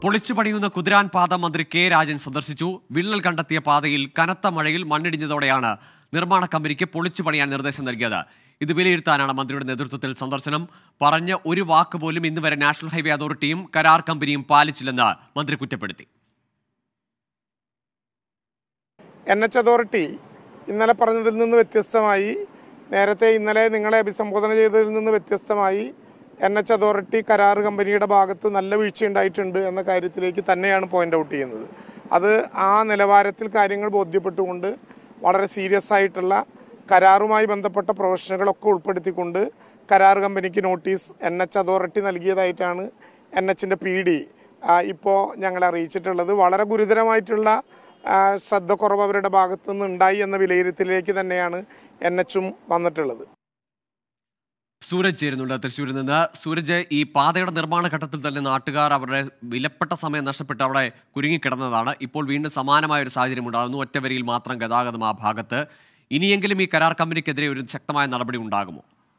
പൊളിച്ചു പണിയുന്ന കുതിരാൻ പാത മന്ത്രി കെ രാജൻ സന്ദർശിച്ചു വിള്ളൽ കണ്ടെത്തിയ പാതയിൽ കനത്ത മഴയിൽ മണ്ണിടിഞ്ഞതോടെയാണ് നിർമ്മാണ കമ്പനിക്ക് പൊളിച്ചു പണിയാൻ നിർദ്ദേശം നൽകിയത് ഇത് വിലയിരുത്താനാണ് മന്ത്രിയുടെ നേതൃത്വത്തിൽ സന്ദർശനം പറഞ്ഞ ഒരു വാക്ക് പോലും ഇന്ന് വരെ നാഷണൽ ഹൈവേ അതോറിറ്റിയും കരാർ കമ്പനിയും പാലിച്ചില്ലെന്ന് മന്ത്രി കുറ്റപ്പെടുത്തി എൻ എച്ച് അതോറിറ്റി ഇന്നലെ പറഞ്ഞതിൽ നിന്ന് വ്യത്യസ്തമായി നേരത്തെ ഇന്നലെ നിങ്ങളെ അഭിസംബോധന ചെയ്തതിൽ നിന്ന് വ്യത്യസ്തമായി എൻ എച്ച് അതോറിറ്റി കരാർ കമ്പനിയുടെ ഭാഗത്ത് നല്ല വീഴ്ചയുണ്ടായിട്ടുണ്ട് എന്ന കാര്യത്തിലേക്ക് തന്നെയാണ് പോയിന്റ് ഔട്ട് ചെയ്യുന്നത് അത് ആ നിലവാരത്തിൽ കാര്യങ്ങൾ ബോധ്യപ്പെട്ടുകൊണ്ട് വളരെ സീരിയസ് ആയിട്ടുള്ള കരാറുമായി ബന്ധപ്പെട്ട പ്രൊഫഷനുകളൊക്കെ ഉൾപ്പെടുത്തിക്കൊണ്ട് കരാർ കമ്പനിക്ക് നോട്ടീസ് എൻ എച്ച് അതോറിറ്റി നൽകിയതായിട്ടാണ് എൻ എച്ചിൻ്റെ പി ഡി ഇപ്പോൾ ഞങ്ങളെ അറിയിച്ചിട്ടുള്ളത് വളരെ ഗുരുതരമായിട്ടുള്ള ആ, ശ്രദ്ധക്കുറവ് അവരുടെ ഭാഗത്തു നിന്ന് ഉണ്ടായി എന്ന വിലയിരുത്തലിലേക്ക് തന്നെയാണ് എൻ എച്ചും വന്നിട്ടുള്ളത് സൂരജ് ചേരുന്നുണ്ട് തൃശ്ശൂരിൽ നിന്ന് സൂരജ് ഈ പാതയുടെ നിർമ്മാണ ഘട്ടത്തിൽ തന്നെ നാട്ടുകാർ അവരുടെ വിലപ്പെട്ട സമയം നഷ്ടപ്പെട്ട് അവിടെ കുരുങ്ങിക്കിടന്നതാണ് ഇപ്പോൾ വീണ്ടും സമാനമായ ഒരു സാഹചര്യം ഉണ്ടാകുന്നു ഒറ്റവരിയിൽ മാത്രം ഗതാഗതം ആ ഭാഗത്ത് ഇനിയെങ്കിലും ഈ കരാർ കമ്പനിക്കെതിരെ ഒരു ശക്തമായ നടപടി ഉണ്ടാകുമോ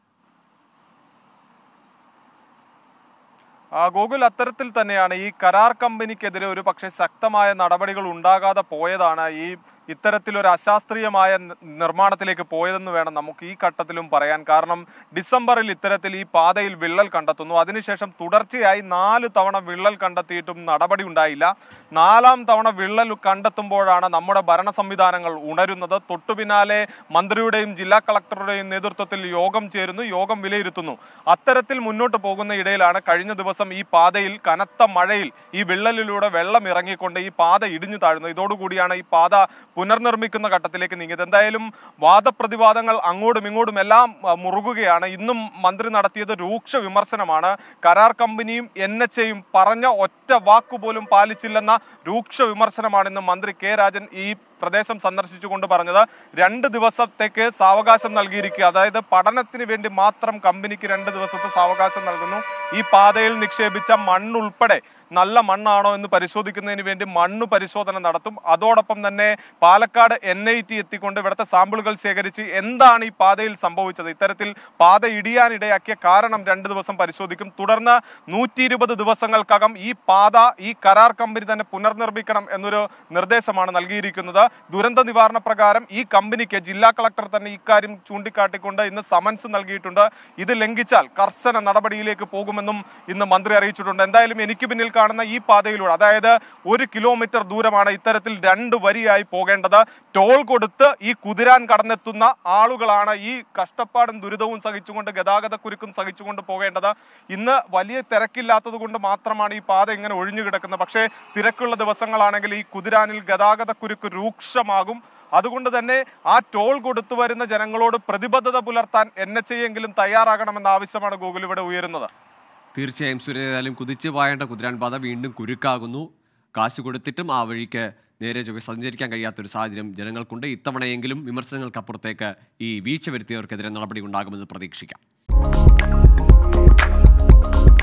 ആ, ഗോകുൽ അത്തരത്തിൽ തന്നെയാണ് ഈ കരാർ കമ്പനിക്കെതിരെ ഒരു പക്ഷേ ശക്തമായ നടപടികൾ ഉണ്ടാകാതെ പോയതാണ് ഈ ഇത്തരത്തിലൊരു അശാസ്ത്രീയമായ നി- നിർമ്മാണത്തിലേക്ക് പോയതെന്ന് വേണം നമുക്ക് ഈ ഘട്ടത്തിലും പറയാൻ കാരണം ഡിസംബറിൽ ഇത്തരത്തിൽ ഈ പാതയിൽ വിള്ളൽ കണ്ടെത്തുന്നു അതിനുശേഷം തുടർച്ചയായി നാല് തവണ വിള്ളൽ കണ്ടെത്തിയിട്ടും നടപടി ഉണ്ടായില്ല നാലാം തവണ വിള്ളൽ കണ്ടെത്തുമ്പോഴാണ് നമ്മുടെ ഭരണ സംവിധാനങ്ങൾ ഉണരുന്നത് തൊട്ടു പിന്നാലെ മന്ത്രിയുടെയും ജില്ലാ കളക്ടറുടെയും നേതൃത്വത്തിൽ യോഗം ചേരുന്നു യോഗം വിലയിരുത്തുന്നു അത്തരത്തിൽ മുന്നോട്ട് പോകുന്ന ഇടയിലാണ് കഴിഞ്ഞ ദിവസം ഈ പാതയിൽ കനത്ത മഴയിൽ ഈ വിള്ളലിലൂടെ വെള്ളം ഇറങ്ങിക്കൊണ്ട് ഈ പാത ഇടിഞ്ഞു താഴുന്നത് ഇതോടുകൂടിയാണ് ഈ പാത പുനർനിർമ്മിക്കുന്ന ഘട്ടത്തിലേക്ക് നീങ്ങിയത് എന്തായാലും വാദപ്രതിവാദങ്ങൾ അങ്ങോട്ടും ഇങ്ങോട്ടും എല്ലാം ആ, മുറുകുകയാണ് ഇന്നും മന്ത്രി നടത്തിയത് രൂക്ഷ വിമർശനമാണ് കരാർ കമ്പനിയും എൻ എച്ച് എയും പറഞ്ഞ ഒറ്റ വാക്കുപോലും പാലിച്ചില്ലെന്ന രൂക്ഷ വിമർശനമാണ് ഇന്ന് മന്ത്രി കെ രാജൻ ഈ പ്രദേശം സന്ദർശിച്ചുകൊണ്ട് പറഞ്ഞത് രണ്ട് ദിവസത്തേക്ക് സാവകാശം നൽകിയിരിക്കുക അതായത് പഠനത്തിന് വേണ്ടി മാത്രം കമ്പനിക്ക് രണ്ട് ദിവസത്തെ സാവകാശം നൽകുന്നു ഈ പാതയിൽ നിക്ഷേപിച്ച മണ്ണുൾപ്പെടെ നല്ല മണ്ണാണോ എന്ന് പരിശോധിക്കുന്നതിന് വേണ്ടി മണ്ണ് പരിശോധന നടത്തും അതോടൊപ്പം തന്നെ പാലക്കാട് എൻ ഐ ടി എത്തിക്കൊണ്ട് ഇവിടുത്തെ സാമ്പിളുകൾ ശേഖരിച്ച് എന്താണ് ഈ പാതയിൽ സംഭവിച്ചത് ഇത്തരത്തിൽ പാത ഇടിയാനിടയാക്കിയ കാരണം രണ്ട് ദിവസം പരിശോധിക്കും തുടർന്ന് നൂറ്റി ഇരുപത് ദിവസങ്ങൾക്കകം ഈ പാത ഈ കരാർ കമ്പനി തന്നെ പുനർനിർമ്മിക്കണം എന്നൊരു നിർദ്ദേശമാണ് നൽകിയിരിക്കുന്നത് ദുരന്ത നിവാരണ പ്രകാരം ഈ കമ്പനിക്ക് ജില്ലാ കളക്ടർ തന്നെ ഇക്കാര്യം ചൂണ്ടിക്കാട്ടിക്കൊണ്ട് ഇന്ന് സമൻസ് നൽകിയിട്ടുണ്ട് ഇത് ലംഘിച്ചാൽ കർശന നടപടിയിലേക്ക് പോകുമെന്നും ഇന്ന് മന്ത്രി അറിയിച്ചിട്ടുണ്ട് എന്തായാലും എനിക്ക് പിന്നിൽ കാണുന്ന ഈ പാതയിലൂടെ അതായത് ഒരു കിലോമീറ്റർ ദൂരമാണ് ഇത്തരത്തിൽ രണ്ട് വരിയായി പോകേണ്ടത് ടോൾ കൊടുത്ത് ഈ കുതിരാൻ കടന്നെത്തുന്ന ആളുകളാണ് ഈ കഷ്ടപ്പാടും ദുരിതവും സഹിച്ചുകൊണ്ട് ഗതാഗത കുരുക്കും സഹിച്ചുകൊണ്ട് പോകേണ്ടത് ഇന്ന് വലിയ തിരക്കില്ലാത്തത് കൊണ്ട് മാത്രമാണ് ഈ പാത ഇങ്ങനെ ഒഴിഞ്ഞു കിടക്കുന്നത് പക്ഷേ തിരക്കുള്ള ദിവസങ്ങളാണെങ്കിൽ ഈ കുതിരാനിൽ ഗതാഗത കുരുക്ക് രൂക്ഷമാകും അതുകൊണ്ട് തന്നെ ആ ടോൾ കൊടുത്തു വരുന്ന ജനങ്ങളോട് പ്രതിബദ്ധത പുലർത്താൻ എൻ എച്ച് എങ്കിലും തയ്യാറാകണമെന്ന ആവശ്യമാണ് ഗൂഗിൾ ഇവിടെ ഉയരുന്നത് തീർച്ചയായും സൂര്യനായാലും കുതിച്ചു പായേണ്ട കുതിരാൻ പാത വീണ്ടും കുരുക്കാകുന്നു കാശ് കൊടുത്തിട്ടും ആ വഴിക്ക് നേരെ ചൊവ്വെ സഞ്ചരിക്കാൻ കഴിയാത്തൊരു സാഹചര്യം ജനങ്ങൾക്കുണ്ട് ഇത്തവണയെങ്കിലും വിമർശനങ്ങൾക്കപ്പുറത്തേക്ക് ഈ വീഴ്ച വരുത്തിയവർക്കെതിരെ നടപടി ഉണ്ടാകുമെന്ന് പ്രതീക്ഷിക്കാം